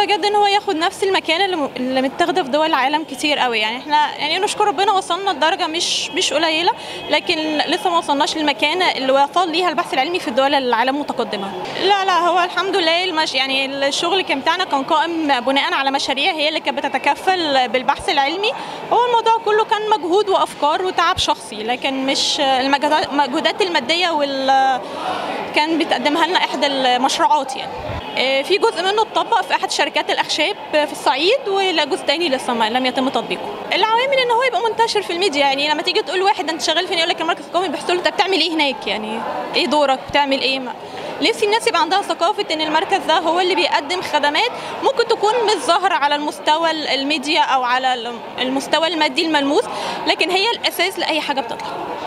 بجد ان هو ياخد نفس المكانه اللي م- اللي متاخده في دول العالم كتير قوي يعني احنا يعني نشكر ربنا وصلنا لدرجه مش مش قليله لكن لسه ما وصلناش للمكانه اللي وصل ليها البحث العلمي في الدول العالم متقدمه لا لا هو الحمد لله المش يعني الشغل كان بتاعنا كان قائم بناء على مشاريع هي اللي كانت بتتكفل بالبحث العلمي هو الموضوع كله كان مجهود وافكار وتعب شخصي لكن مش المجهودات المجهودات الماديه وال كان بتقدمها لنا احدى المشروعات يعني آه، في جزء منه اتطبق في احد شركات الاخشاب في الصعيد ولا جزء تاني لسه ما لم يتم تطبيقه العوامل ان هو يبقى منتشر في الميديا يعني لما تيجي تقول واحد انت شغال فين يقول لك المركز القومي بيحصل له انت بتعمل ايه هناك يعني ايه دورك بتعمل ايه ما. نفسي الناس يبقى عندها ثقافه ان المركز ده هو اللي بيقدم خدمات ممكن تكون مش ظاهره على المستوى الميديا او على المستوى المادي الملموس لكن هي الاساس لاي حاجه بتطلع